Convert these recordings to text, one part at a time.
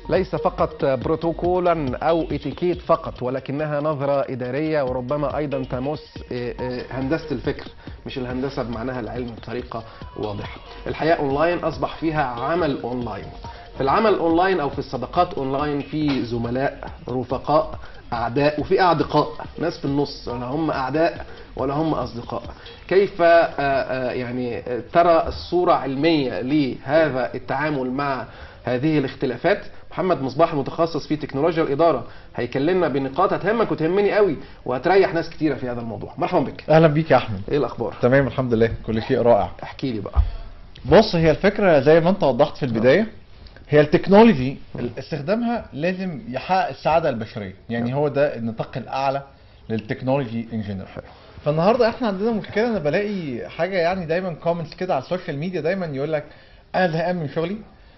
ليس فقط بروتوكولا او اتيكيت فقط ولكنها نظره اداريه وربما ايضا تمس آه، آه، هندسه الفكر مش الهندسه بمعناها العلمي بطريقه واضحه. الحياه اونلاين اصبح فيها عمل اونلاين. في العمل اونلاين او في الصداقات اونلاين في زملاء رفقاء اعداء وفي اعدقاء ناس في النص ولا هم اعداء ولا هم اصدقاء كيف آه، آه، يعني آه، ترى الصوره علميه لهذا التعامل مع هذه الاختلافات محمد مصباح متخصص في تكنولوجيا الاداره هيكلمنا بنقاط هتهمك وتهمني قوي وهتريح ناس كتيره في هذا الموضوع مرحبا بك اهلا بيك يا احمد ايه الاخبار تمام الحمد لله كل شيء رائع احكي لي بقى بص هي الفكره زي ما انت وضحت في البدايه هي التكنولوجي استخدامها لازم يحقق السعاده البشريه يعني هو ده النطاق الاعلى للتكنولوجي ان جنرال فالنهارده احنا عندنا مشكله انا بلاقي حاجه يعني دايما كومنتس كده على السوشيال ميديا دايما يقول لك انا زهقان من شغلي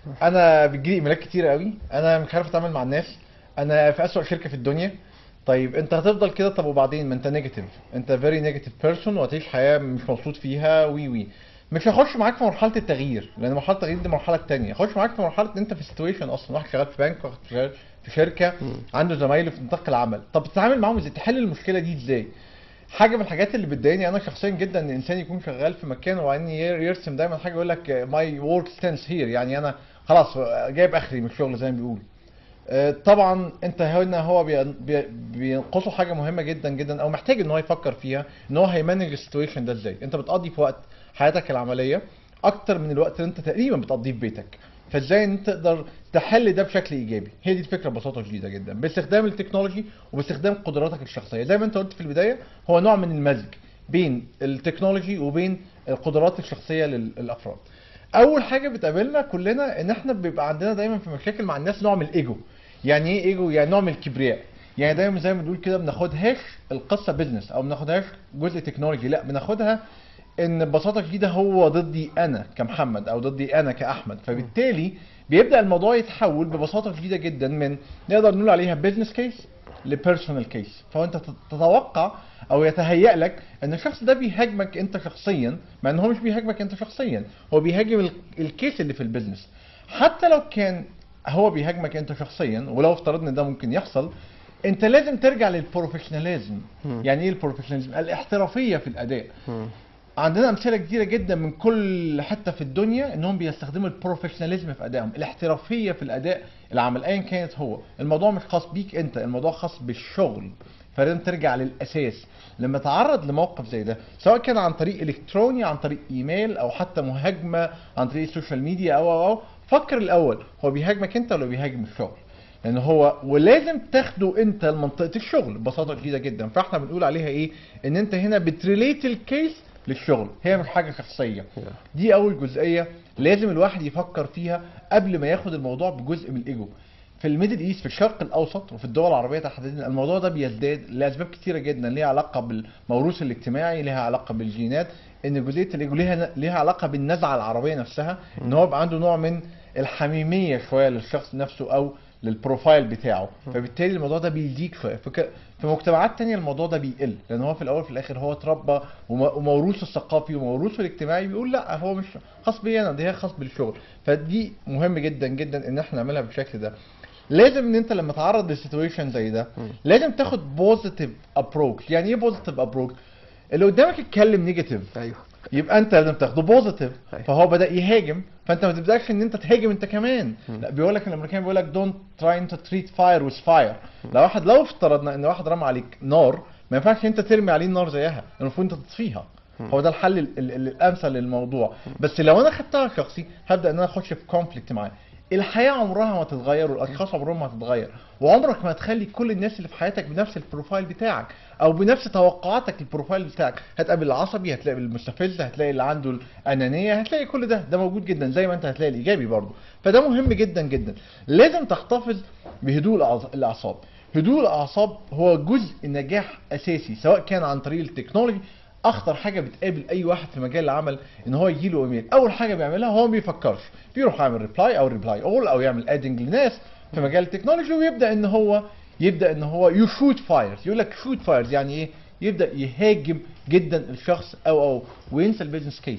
انا بتجيلي ايميلات كتير قوي انا مش عارف اتعامل مع الناس انا في اسوأ شركه في الدنيا طيب انت هتفضل كده طب وبعدين ما انت نيجاتيف انت فيري نيجاتيف بيرسون وهتعيش حياه مش مبسوط فيها وي وي مش هخش معاك في مرحله التغيير لان مرحله التغيير دي مرحله تانية هخش معاك في مرحله ان انت في سيتويشن اصلا واحد شغال في بنك واحد شغال في شركه عنده زمايله في نطاق العمل طب تتعامل معاهم ازاي تحل المشكله دي ازاي حاجه من الحاجات اللي بتضايقني انا شخصيا جدا ان الانسان يكون شغال في مكان وبعدين ير- يرسم دايما حاجه يقول لك ماي ورك ستانس هير يعني انا خلاص جايب اخري من الشغل زي ما بيقولوا آه، طبعا انت هنا هو بي- بي- بينقصه حاجه مهمه جدا جدا او محتاج ان هو يفكر فيها ان هو هيمانج السيتويشن ده ازاي انت بتقضي في وقت حياتك العمليه اكتر من الوقت اللي انت تقريبا بتقضيه في بيتك فازاي انت تقدر تحل ده بشكل ايجابي هي دي الفكره ببساطه شديده جدا باستخدام التكنولوجي وباستخدام قدراتك الشخصيه زي ما انت قلت في البدايه هو نوع من المزج بين التكنولوجي وبين القدرات الشخصيه لل- للافراد اول حاجه بتقابلنا كلنا ان احنا بيبقى عندنا دايما في مشاكل مع الناس نوع من الايجو يعني ايه ايجو يعني نوع من الكبرياء يعني دايما زي ما بنقول كده بناخدهاش القصه بيزنس او بناخدهاش جزء تكنولوجي لا بناخدها ان ببساطه شديده هو ضدي انا كمحمد او ضدي انا كاحمد فبالتالي بيبدا الموضوع يتحول ببساطه شديده جدا من نقدر نقول عليها بيزنس كيس لبيرسونال كيس فهو انت تت- تتوقع او يتهيأ لك ان الشخص ده بيهاجمك انت شخصيا مع ان هو مش بيهاجمك انت شخصيا هو بيهاجم ال- الكيس اللي في البيزنس حتى لو كان هو بيهاجمك انت شخصيا ولو افترضنا ان ده ممكن يحصل انت لازم ترجع للبروفيشناليزم يعني ايه البروفيشناليزم الاحترافيه في الاداء عندنا امثله كتيره جدا من كل حته في الدنيا انهم بيستخدموا البروفيشناليزم في ادائهم الاحترافيه في الاداء العمل ايا كانت هو الموضوع مش خاص بيك انت الموضوع خاص بالشغل فلازم ترجع للاساس لما تعرض لموقف زي ده سواء كان عن طريق الكتروني عن طريق ايميل او حتى مهاجمه عن طريق السوشيال ميديا او او او فكر الاول هو بيهاجمك انت ولا بيهاجم الشغل لان هو ولازم تاخده انت لمنطقه الشغل ببساطه شديده جدا فاحنا بنقول عليها ايه ان انت هنا بتريليت الكيس للشغل هي مش حاجه شخصيه دي اول جزئيه لازم الواحد يفكر فيها قبل ما ياخد الموضوع بجزء من الايجو في الميدل ايست في الشرق الاوسط وفي الدول العربيه تحديدا الموضوع ده بيزداد لاسباب كتيره جدا ليها علاقه بالموروث الاجتماعي ليها علاقه بالجينات ان جزئيه الايجو ليها ليها علاقه بالنزعه العربيه نفسها ان هو يبقى عنده نوع من الحميميه شويه للشخص نفسه او للبروفايل بتاعه فبالتالي الموضوع ده بيزيد شويه فك... في مجتمعات تانية الموضوع ده بيقل لان هو في الاول وفي الاخر هو اتربى وم- وموروثه الثقافي وموروثه الاجتماعي بيقول لا هو مش خاص بيا انا ده هي خاص بالشغل فدي مهم جدا جدا ان احنا نعملها بالشكل ده لازم ان انت لما تعرض لسيتويشن زي ده لازم تاخد بوزيتيف ابروتش يعني ايه بوزيتيف ابروتش اللي قدامك اتكلم نيجاتيف ايوه يبقى انت لازم تاخده بوزيتيف أيوة. فهو بدا يهاجم فانت ما تبداش ان انت تهاجم انت كمان لا بيقول لك الامريكان بيقول لك دونت تراي انت تريت فاير وذ فاير لو واحد لو افترضنا ان واحد رمى عليك نار ما ينفعش انت ترمي عليه النار زيها المفروض انت تطفيها هو ده الحل ال- ال- ال- الامثل للموضوع بس لو انا خدتها شخصي هبدا ان انا اخش في كونفليكت معاه الحياه عمرها ما تتغير والاشخاص عمرهم ما هتتغير وعمرك ما هتخلي كل الناس اللي في حياتك بنفس البروفايل بتاعك او بنفس توقعاتك للبروفايل بتاعك هتقابل العصبي هتلاقي المستفز هتلاقي اللي عنده الانانيه هتلاقي كل ده ده موجود جدا زي ما انت هتلاقي الايجابي برضه فده مهم جدا جدا لازم تحتفظ بهدوء الأعص- الاعصاب هدوء الاعصاب هو جزء نجاح اساسي سواء كان عن طريق التكنولوجي اخطر حاجه بتقابل اي واحد في مجال العمل ان هو يجي له ايميل اول حاجه بيعملها هو ما بيفكرش بيروح يعمل ريبلاي او ريبلاي اول او يعمل ادنج لناس في مجال التكنولوجي ويبدا ان هو يبدا ان هو يشوت فايرز يقول لك شوت فايرز يعني ايه يبدا يهاجم جدا الشخص او او وينسى البيزنس كيس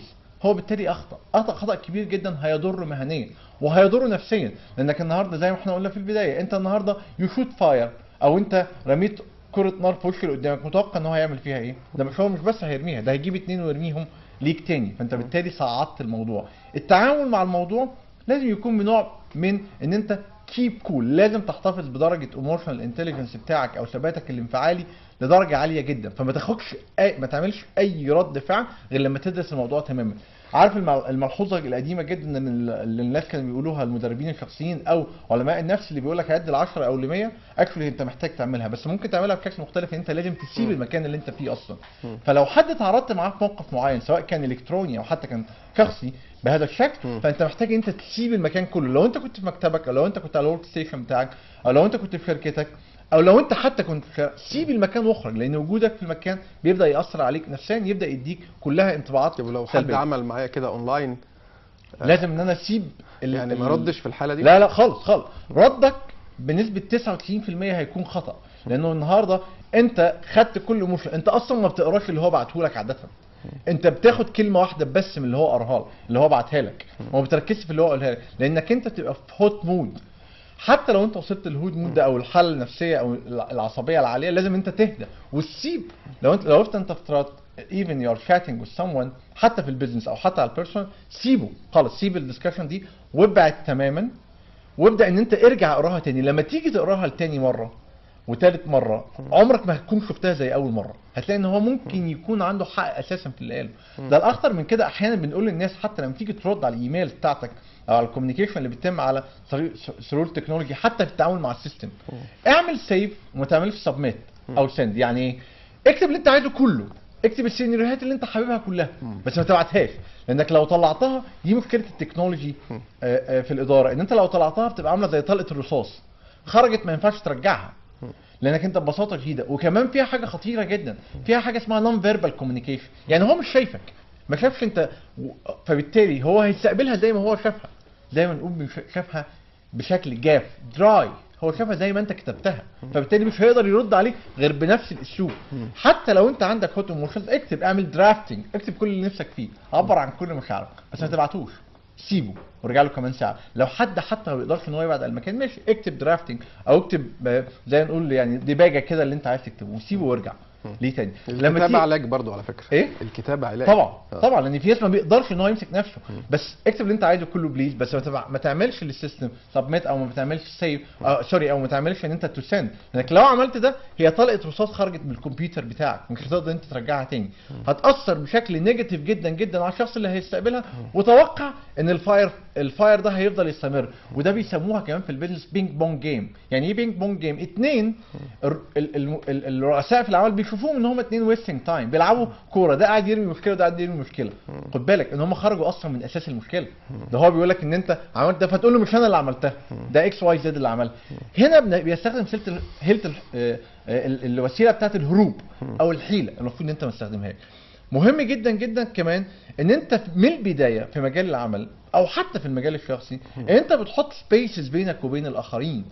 هو بالتالي اخطا اخطا خطا كبير جدا هيضره مهنيا وهيضره نفسيا لانك النهارده زي ما احنا قلنا في البدايه انت النهارده يو شوت فاير او انت رميت كرة نار في وش اللي قدامك متوقع ان هو هيعمل فيها ايه؟ ده مش هو مش بس هيرميها ده هيجيب اتنين ويرميهم ليك تاني فانت بالتالي صعدت الموضوع التعامل مع الموضوع لازم يكون بنوع من ان انت كيب كول لازم تحتفظ بدرجه ايموشنال انتليجنس بتاعك او ثباتك الانفعالي لدرجه عاليه جدا فما تاخدش أي ما تعملش اي رد فعل غير لما تدرس الموضوع تماما عارف الم- الملحوظه القديمه جدا ان ال- اللي الناس كانوا بيقولوها المدربين الشخصيين او علماء النفس اللي بيقول لك عد ال 10 او ل 100 اكشلي انت محتاج تعملها بس ممكن تعملها بشكل مختلف ان انت لازم تسيب المكان اللي انت فيه اصلا فلو حد تعرضت معاه في موقف معين سواء كان الكتروني او حتى كان شخصي بهذا الشكل فانت محتاج انت تسيب المكان كله لو انت كنت في مكتبك او لو انت كنت على الورك ستيشن بتاعك او لو انت كنت في شركتك او لو انت حتى كنت في شارع، سيب المكان واخرج لان وجودك في المكان بيبدا ياثر عليك نفسيا يبدا يديك كلها انطباعات طب لو حد سلبية. عمل معايا كده اونلاين لازم ان انا اسيب ال- يعني ما ال- ردش في الحاله دي لا لا خالص خالص ردك بنسبه 99% هيكون خطا لانه النهارده انت خدت كل مش انت اصلا ما بتقراش اللي هو بعته لك عاده انت بتاخد كلمه واحده بس من اللي هو قراها لك اللي هو بعتها لك وما بتركزش في اللي هو قالها لك لانك انت تبقى في هوت مود حتى لو انت وصلت للهود مود ده او الحاله النفسيه او الع- العصبيه العاليه لازم انت تهدى وتسيب لو انت لو وقفت انت افترضت even you're chatting with someone حتى في البيزنس او حتى على البيرسونال سيبه خلاص سيب الدسكشن دي وابعد تماما وابدا ان انت ارجع اقراها تاني لما تيجي تقراها لتاني مره وتالت مره عمرك ما هتكون شفتها زي اول مره هتلاقي ان هو ممكن يكون عنده حق اساسا في اللي قاله ده الاخطر من كده احيانا بنقول للناس حتى لما تيجي ترد على الايميل بتاعتك او على الكوميونيكيشن اللي بيتم على طريق سرور التكنولوجي حتى في التعامل مع السيستم اعمل سيف وما تعملش سبميت او سند يعني ايه اكتب اللي انت عايزه كله اكتب السيناريوهات اللي انت حاببها كلها بس ما تبعتهاش لانك لو طلعتها دي مشكله التكنولوجي آه، آه، في الاداره ان انت لو طلعتها بتبقى عامله زي طلقه الرصاص خرجت ما ينفعش ترجعها لانك انت ببساطه شديده وكمان فيها حاجه خطيره جدا فيها حاجه اسمها نون فيربال كوميونيكيشن يعني هو مش شايفك ما شافش انت و- فبالتالي هو هيستقبلها زي ما هو شافها دايما نقول بيش- شافها بشكل جاف دراي هو شافها زي ما انت كتبتها فبالتالي مش هيقدر يرد عليك غير بنفس الاسلوب حتى لو انت عندك هوت ايموشنز اكتب اعمل درافتنج اكتب كل اللي نفسك فيه عبر عن كل مشاعرك بس ما تبعتوش سيبه وارجع له كمان ساعه لو حد حتى ما بيقدرش ان هو يبعد عن المكان ماشي اكتب درافتنج او اكتب آه، زي ما نقول يعني ديباجه كده اللي انت عايز تكتبه وسيبه وارجع ليه تاني الكتابه تيجي- علاج برضو على فكره ايه الكتابه علاج طبعا آه. طبعا لان في ناس ما بيقدرش ان هو يمسك نفسه بس اكتب اللي انت عايزه كله بليز بس ما, تبع... ما تعملش للسيستم سبميت او ما تعملش سيف أو سوري او ما تعملش ان انت تسند لانك لو عملت ده هي طلقه رصاص خرجت من الكمبيوتر بتاعك مش هتقدر انت ترجعها تاني هتاثر بشكل نيجاتيف جدا جدا على الشخص اللي هيستقبلها وتوقع ان الفاير الفاير ده هيفضل يستمر وده بيسموها كمان في البيزنس بينج بونج جيم يعني ايه بينج بونج جيم اتنين الر- ال- ال- ال- الرؤساء في العمل بيشوفوهم ان هم اتنين ويستنج تايم بيلعبوا كوره ده قاعد يرمي مشكله وده قاعد يرمي مشكله خد بالك ان هم خرجوا اصلا من اساس المشكله ده هو بيقول لك ان انت عملت ده فتقول له مش انا اللي عملتها ده اكس واي زد اللي عملها هنا بن- بيستخدم سلة ال- هيلة ال- آه، آه، ال- الوسيله بتاعت الهروب او الحيله المفروض ان انت ما تستخدمهاش مهم جدا جدا كمان ان انت في- من البدايه في مجال العمل او حتى في المجال الشخصي ان انت بتحط سبيسز بينك وبين الاخرين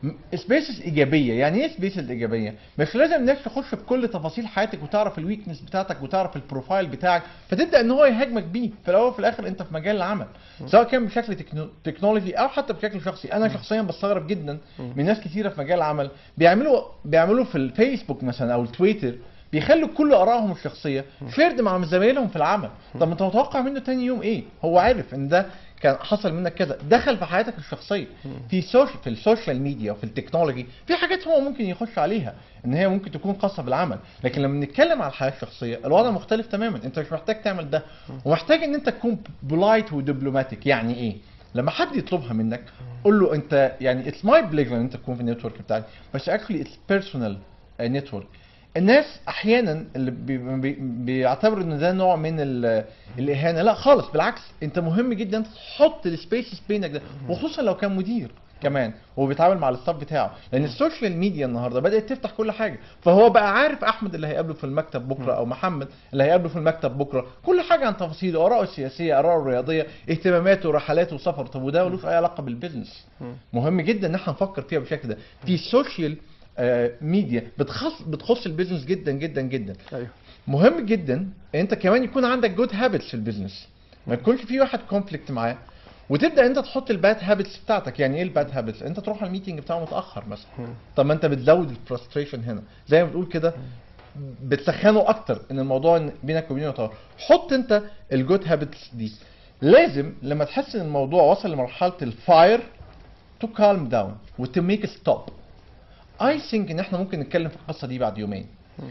سبيسز ايجابيه يعني ايه سبيسز ايجابيه مش لازم الناس تخش في كل تفاصيل حياتك وتعرف الويكنس بتاعتك وتعرف البروفايل بتاعك فتبدا ان هو يهاجمك بيه في الاول وفي الاخر انت في مجال العمل سواء كان بشكل تكنو- تكنولوجي او حتى بشكل شخصي انا شخصيا بستغرب جدا من ناس كثيره في مجال العمل بيعملوا بيعملوا في الفيسبوك مثلا او التويتر بيخلوا كل ارائهم الشخصيه شيرد مع زمايلهم في العمل طب انت متوقع منه تاني يوم ايه هو عارف ان ده كان حصل منك كذا دخل في حياتك الشخصيه في سوش في السوشيال ميديا وفي التكنولوجي في حاجات هو ممكن يخش عليها ان هي ممكن تكون خاصه بالعمل لكن لما نتكلم على الحياه الشخصيه الوضع مختلف تماما انت مش محتاج تعمل ده ومحتاج ان انت تكون بولايت ودبلوماتيك يعني ايه لما حد يطلبها منك قول له انت يعني اتس ماي بليجر ان انت تكون في النتورك بتاعي بس اكشلي اتس بيرسونال نتورك الناس احيانا اللي بي بي بيعتبروا ان ده نوع من ال- الاهانه لا خالص بالعكس انت مهم جدا تحط السبيسز بينك ده وخصوصا لو كان مدير كمان وهو بيتعامل مع الستاف بتاعه لان السوشيال ميديا النهارده بدات تفتح كل حاجه فهو بقى عارف احمد اللي هيقابله في المكتب بكره او محمد اللي هيقابله في المكتب بكره كل حاجه عن تفاصيله ارائه السياسيه ارائه الرياضيه اهتماماته رحلاته سفر طب وده ملوش اي علاقه بالبيزنس مهم جدا ان احنا نفكر فيها بالشكل ده في سوشيال ميديا بتخص بتخص البيزنس جدا جدا جدا ايوه مهم جدا ان انت كمان يكون عندك جود هابتس في البيزنس ما يكونش في واحد كونفليكت معاه وتبدا انت تحط الباد هابتس بتاعتك يعني ايه الباد هابتس انت تروح على الميتنج بتاعه متاخر مثلا طب ما انت بتزود الفرستريشن هنا زي ما بتقول كده بتسخنه اكتر ان الموضوع إن بينك وبينه يطور حط انت الجود هابتس دي لازم لما تحس ان الموضوع وصل لمرحله الفاير تو كالم داون وتو ميك ستوب اي ثينك ان احنا ممكن نتكلم في القصه دي بعد يومين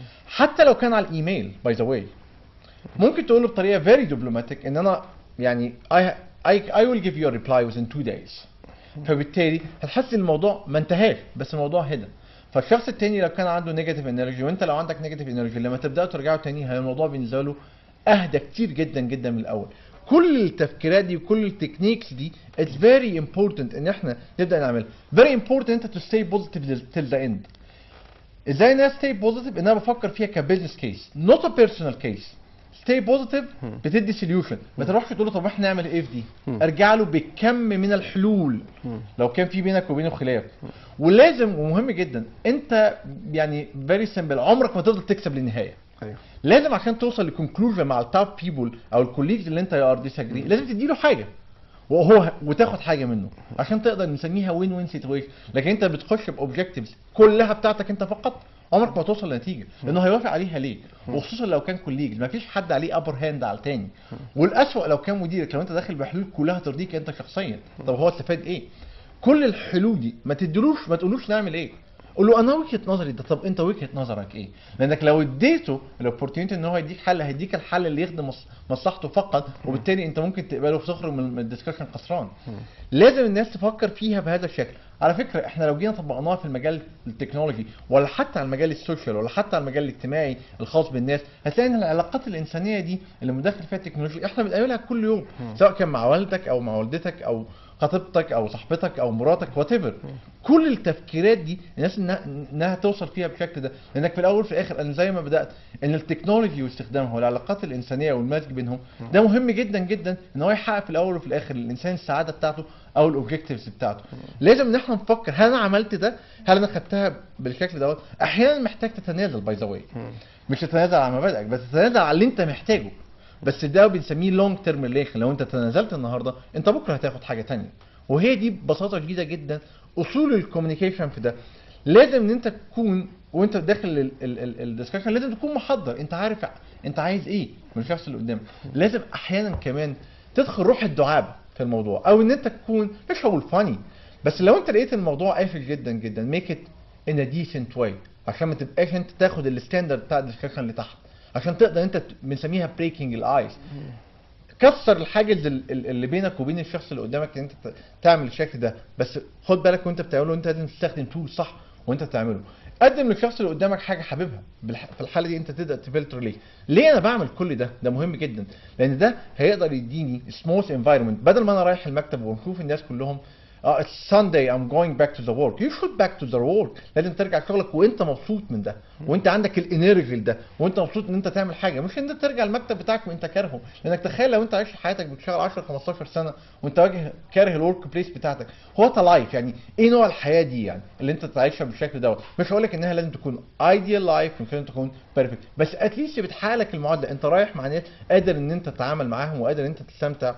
حتى لو كان على الايميل باي ذا واي ممكن تقول له بطريقه فيري دبلوماتيك ان انا يعني I, I, I will give you a reply within two days فبالتالي هتحس ان الموضوع ما انتهاش بس الموضوع هدى فالشخص التاني لو كان عنده نيجاتيف انرجي وانت لو عندك نيجاتيف انرجي لما تبداوا ترجعوا تاني هي الموضوع بالنسبه له اهدى كتير جدا جدا من الاول كل التفكيرات دي وكل التكنيكس دي it's very important ان احنا نبدا نعملها very important انت to stay positive till the end ازاي ان انا stay positive ان انا بفكر فيها كبزنس كيس not a personal case stay positive بتدي solution ما تروحش تقول له طب احنا نعمل ايه في دي ارجع له بكم من الحلول لو كان في بينك وبينه خلاف ولازم ومهم جدا انت يعني فيري سمبل عمرك ما تفضل تكسب للنهايه ايوه لازم عشان توصل لكونكلوجن مع التوب بيبول او الكوليجز اللي انت ار ديساجري لازم تديله حاجه وهو وتاخد حاجه منه عشان تقدر نسميها وين وين سيتويشن لكن انت بتخش باوبجكتيفز كلها بتاعتك انت فقط عمرك ما توصل لنتيجه لانه هيوافق عليها ليه وخصوصا لو كان كوليجز ما فيش حد عليه ابر هاند على التاني والاسوأ لو كان مديرك لو انت داخل بحلول كلها ترضيك انت شخصيا طب هو استفاد ايه كل الحلول دي ما تدلوش ما تقولوش نعمل ايه قول له انا وجهه نظري ده طب انت وجهه نظرك ايه؟ لانك لو اديته الاوبورتيونيتي ان هو يديك حل هيديك الحل اللي يخدم مص- مصلحته فقط وبالتالي انت ممكن تقبله وتخرج من من الدسكشن خسران. لازم الناس تفكر فيها بهذا الشكل. على فكره احنا لو جينا طبقناها في المجال التكنولوجي ولا حتى على المجال السوشيال ولا حتى على المجال الاجتماعي الخاص بالناس هتلاقي ان العلاقات الانسانيه دي اللي مداخل فيها التكنولوجيا احنا بنقابلها كل يوم سواء كان مع والدك او مع والدتك او خطيبتك او صاحبتك او مراتك وات كل التفكيرات دي الناس انها انها توصل فيها بالشكل ده لانك في الاول وفي الاخر انا زي ما بدات ان التكنولوجي واستخدامها والعلاقات الانسانيه والمزج بينهم ده مهم جدا جدا ان هو يحقق في الاول وفي الاخر للانسان السعاده بتاعته او الاوبجكتيفز بتاعته لازم ان احنا نفكر هل انا عملت ده هل انا خدتها بالشكل دوت احيانا محتاج تتنازل باي ذا واي مش تتنازل على مبادئك بس تتنازل على اللي انت محتاجه بس ده بنسميه لونج تيرم ريليشن لو انت تنازلت النهارده انت بكره هتاخد حاجه تانية وهي دي ببساطه شديده جدا اصول الكوميونيكيشن في ده لازم ان انت تكون وانت داخل الدسكشن لازم تكون محضر انت عارف انت عايز ايه من الشخص اللي قدامك لازم احيانا كمان تدخل روح الدعابه في الموضوع او ان انت تكون مش هقول فاني بس لو انت لقيت الموضوع قافل جدا جدا ميك ات ان ا ديسنت واي عشان ما تبقاش انت تاخد الستاندرد بتاع الدسكشن اللي تحت عشان تقدر انت ت- بنسميها بريكنج الايس كسر الحاجز ال- ال- اللي بينك وبين الشخص اللي قدامك ان انت ت- تعمل الشكل ده بس خد بالك وانت بتعمله انت لازم تستخدم تول صح وانت بتعمله قدم للشخص اللي قدامك حاجه حاببها بالح- في الحاله دي انت تقدر تفلتر ليه ليه انا بعمل كل ده ده مهم جدا لان ده هيقدر يديني سموث انفايرمنت بدل ما انا رايح المكتب ونشوف الناس كلهم اه it's Sunday I'm going back to the work you should back to the work لازم ترجع شغلك وانت مبسوط من ده وانت عندك الانرجي ده وانت مبسوط ان انت تعمل حاجه مش ان انت ترجع المكتب بتاعك وانت كارهه لانك تخيل لو انت عايش حياتك بتشتغل 10 15 سنه وانت واجه كاره الورك بليس بتاعتك هو لايف يعني ايه نوع الحياه دي يعني اللي انت تعيشها بالشكل دوت مش هقول لك انها لازم تكون ايديال لايف مش لازم تكون بيرفكت بس اتليست بتحقق لك المعادله انت رايح مع ناس قادر ان انت تتعامل معاهم وقادر ان انت تستمتع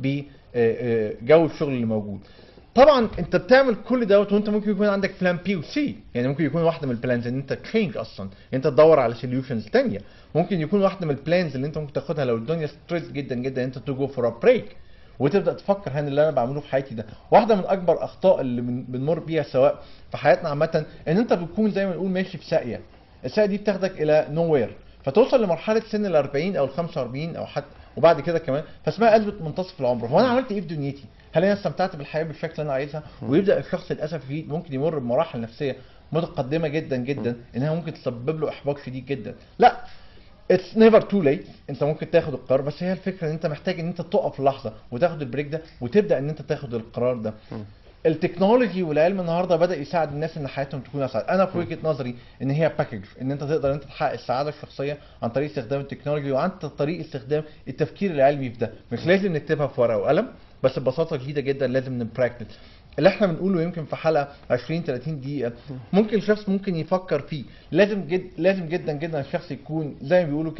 بجو الشغل اللي موجود طبعا انت بتعمل كل دوت وانت ممكن يكون عندك بلان بي وسي يعني ممكن يكون واحده من البلانز ان انت تشينج اصلا انت تدور على سوليوشنز تانية ممكن يكون واحده من البلانز اللي انت ممكن تاخدها لو الدنيا ستريس جدا جدا انت تو جو فور ا بريك وتبدا تفكر هل اللي انا بعمله في حياتي ده واحده من اكبر اخطاء اللي بن- بنمر بيها سواء في حياتنا عامه ان انت بتكون زي ما نقول ماشي في ساقيه الساقيه دي بتاخدك الى نو وير فتوصل لمرحله سن ال 40 او ال 45 او حتى وبعد كده كمان فاسمها ازمه منتصف العمر هو انا عملت ايه في دنيتي؟ هل انا استمتعت بالحياه بالشكل اللي انا عايزها؟ ويبدا الشخص للاسف الشديد ممكن يمر بمراحل نفسيه متقدمه جدا جدا انها ممكن تسبب له احباط شديد جدا لا اتس نيفر تو ليت انت ممكن تاخد القرار بس هي الفكره ان انت محتاج ان انت تقف لحظه وتاخد البريك ده وتبدا ان انت تاخد القرار ده التكنولوجي والعلم النهارده بدا يساعد الناس ان حياتهم تكون اسعد انا في وجهه نظري ان هي باكج ان انت تقدر انت تحقق السعاده الشخصيه عن طريق استخدام التكنولوجي وعن طريق استخدام التفكير العلمي في ده مش لازم نكتبها في ورقه وقلم بس ببساطه شديده جدا لازم نبراكتس اللي احنا بنقوله يمكن في حلقه 20 30 دقيقه ممكن الشخص ممكن يفكر فيه لازم جد لازم جدا جدا الشخص يكون زي ما بيقولوا كده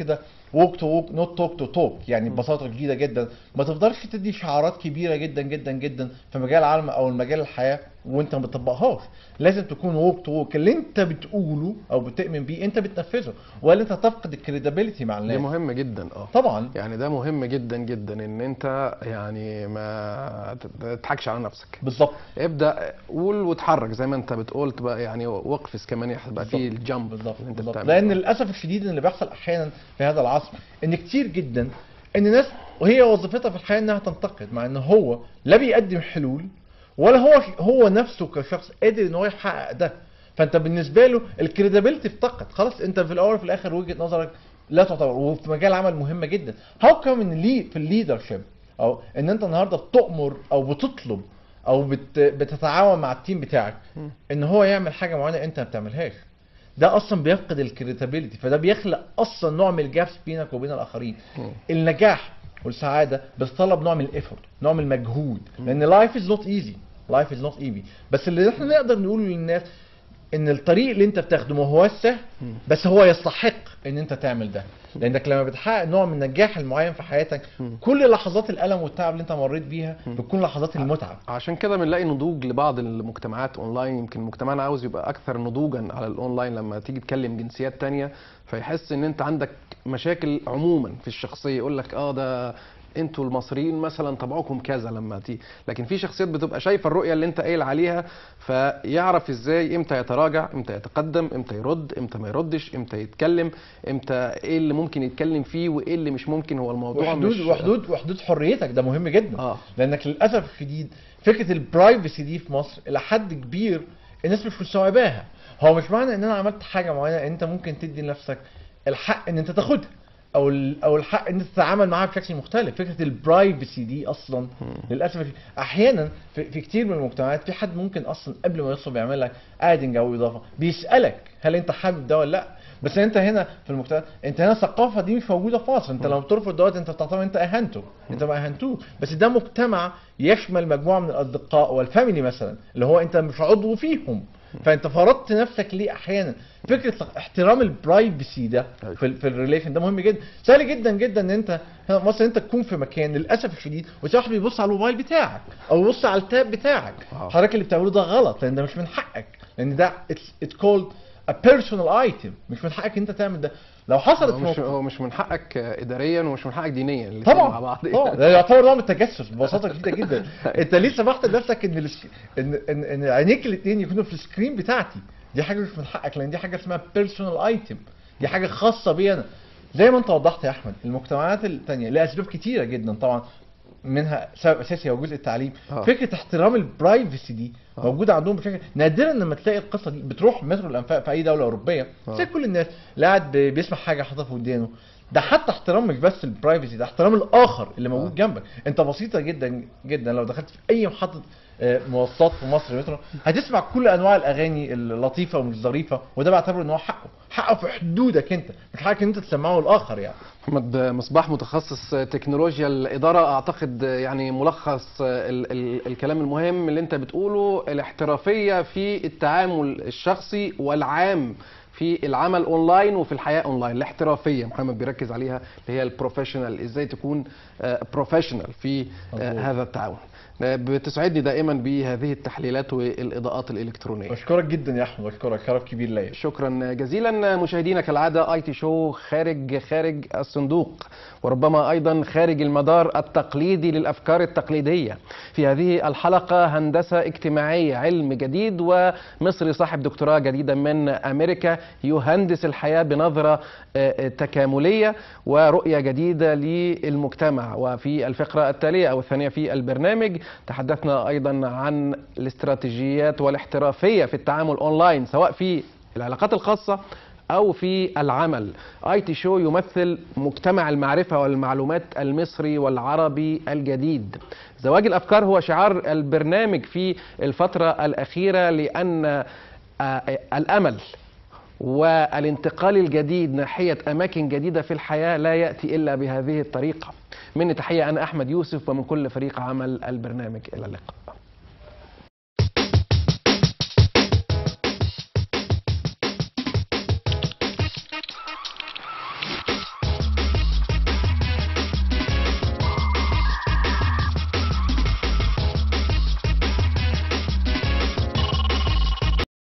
ووك تو ووك نوت توك تو توك يعني ببساطه جديده جدا ما تفضلش تدي شعارات كبيره جدا جدا جدا في مجال العالم او المجال الحياه وانت ما بتطبقهاش لازم تكون ووك تو ووك اللي انت بتقوله او بتؤمن بيه انت بتنفذه ولا انت تفقد الكريديبيليتي مع دي الناس مهم جدا اه طبعا يعني ده مهم جدا جدا ان انت يعني ما تضحكش على نفسك بالظبط ابدا قول واتحرك زي ما انت بتقول تبقى يعني وقفز كمان يبقى في بالظبط. الجامب بالظبط اللي انت بالظبط. بتعمله لان للاسف الشديد ان اللي بيحصل احيانا في هذا العصر ان كتير جدا ان الناس وهي وظيفتها في الحياه انها تنتقد مع ان هو لا بيقدم حلول ولا هو هو نفسه كشخص قادر ان هو يحقق ده فانت بالنسبه له الكريديبيلتي افتقد خلاص انت في الاول وفي الاخر وجهه نظرك لا تعتبر وفي مجال عمل مهمه جدا هاو كم ان لي في الليدرشيب او ان انت النهارده بتؤمر او بتطلب او بت بتتعاون مع التيم بتاعك ان هو يعمل حاجه معينه انت ما بتعملهاش ده اصلا بيفقد الكريتابيلتي فده بيخلق اصلا نوع من الجابس بينك وبين الاخرين مم. النجاح والسعاده بتطلب نوع من الايفورت نوع من المجهود لان لايف از نوت ايزي لايف از نوت ايزي بس اللي احنا نقدر نقوله للناس ان الطريق اللي انت بتاخده ما هوش سهل بس هو يستحق ان انت تعمل ده لانك لما بتحقق نوع من النجاح المعين في حياتك كل لحظات الالم والتعب اللي انت مريت بيها بتكون لحظات المتعه عشان كده بنلاقي نضوج لبعض المجتمعات اونلاين يمكن مجتمعنا عاوز يبقى اكثر نضوجا على الاونلاين لما تيجي تكلم جنسيات تانية فيحس ان انت عندك مشاكل عموما في الشخصيه يقول لك اه ده انتوا المصريين مثلا طبعكم كذا لما تيجي لكن في شخصيات بتبقى شايفه الرؤيه اللي انت قايل عليها فيعرف ازاي امتى يتراجع امتى يتقدم امتى يرد امتى ما يردش امتى يتكلم امتى ايه اللي ممكن يتكلم فيه وايه اللي مش ممكن هو الموضوع وحدود مش وحدود وحدود حريتك ده مهم جدا اه لانك للاسف الشديد فكره البرايفسي دي في مصر الى حد كبير الناس مش مستوعباها هو مش معنى ان انا عملت حاجه معينه انت ممكن تدي لنفسك الحق ان انت تاخدها او ال- او الحق ان انت تتعامل معاها بشكل مختلف فكره البرايفسي دي اصلا للاسف احيانا في, في كتير من المجتمعات في حد ممكن اصلا قبل ما يطلب يعمل لك ادنج او اضافه بيسالك هل انت حابب ده ولا لا بس انت هنا في المجتمع انت هنا الثقافه دي مش موجوده في مصر انت لما بترفض دوت انت بتعتبر انت اهنته انت ما اهنتوه بس ده مجتمع يشمل مجموعه من الاصدقاء والفاميلي مثلا اللي هو انت مش عضو فيهم فانت فرضت نفسك ليه احيانا فكره احترام البرايفسي ده أيوة. في, ال- في الريليشن ده مهم جدا سهل جدا جدا ان انت هنا في مصر انت تكون في مكان للاسف الشديد وواحد بيبص على الموبايل بتاعك او يبص على التاب بتاعك آه. حضرتك اللي بتعمله ده غلط لان ده مش من حقك لان ده اتس كولد ا بيرسونال ايتم مش من حقك انت تعمل ده لو حصلت هو في مش موقف هو مش من حقك اداريا ومش من حقك دينيا الاتنين مع طبعا بعض طبعا ده يعتبر نوع من التجسس ببساطه شديده جدا انت ليه سمحت لنفسك ان السك... ان ان, إن عينيك الاثنين يكونوا في السكرين بتاعتي دي حاجه مش من حقك لان دي حاجه اسمها بيرسونال ايتم دي حاجه خاصه بي انا زي ما انت وضحت يا احمد المجتمعات الثانيه لاسباب كتيره جدا طبعا منها سبب اساسي هو جزء التعليم آه. فكره احترام البرايفسي دي آه. موجوده عندهم بشكل نادرا لما تلاقي القصه دي بتروح مترو الانفاق في اي دوله اوروبيه آه. زي كل الناس اللي قاعد بي- بيسمع حاجه حاططها في ودانه ده حتى احترام مش بس البرايفسي ده احترام الاخر اللي موجود آه. جنبك انت بسيطه جدا جدا لو دخلت في اي محطه آه، مواصلات في مصر مترو هتسمع كل انواع الاغاني اللطيفه ومش ظريفه وده بعتبره ان هو حقه حقه في حدودك انت مش حقك ان انت تسمعه الاخر يعني محمد مصباح متخصص تكنولوجيا الإدارة أعتقد يعني ملخص ال ال الكلام المهم اللي أنت بتقوله الاحترافية في التعامل الشخصي والعام في العمل اونلاين وفي الحياه اونلاين الاحترافيه محمد بيركز عليها اللي هي البروفيشنال ازاي تكون بروفيشنال في آه، مظبوط. هذا التعاون آه، بتسعدني دائما بهذه التحليلات والاضاءات الالكترونيه بشكرك جدا يا احمد بشكرك شرف كبير ليا شكرا جزيلا مشاهدينا كالعاده اي تي شو خارج خارج الصندوق وربما ايضا خارج المدار التقليدي للافكار التقليديه في هذه الحلقه هندسه اجتماعيه علم جديد ومصري صاحب دكتوراه جديده من امريكا يهندس الحياه بنظره آه، تكامليه ورؤيه جديده للمجتمع وفي الفقره التاليه او الثانيه في البرنامج تحدثنا ايضا عن الاستراتيجيات والاحترافيه في التعامل اونلاين سواء في العلاقات الخاصه او في العمل اي تي شو يمثل مجتمع المعرفه والمعلومات المصري والعربي الجديد زواج الافكار هو شعار البرنامج في الفتره الاخيره لان آه، الامل والانتقال الجديد ناحيه اماكن جديده في الحياه لا ياتي الا بهذه الطريقه مني تحيه انا احمد يوسف ومن كل فريق عمل البرنامج الى اللقاء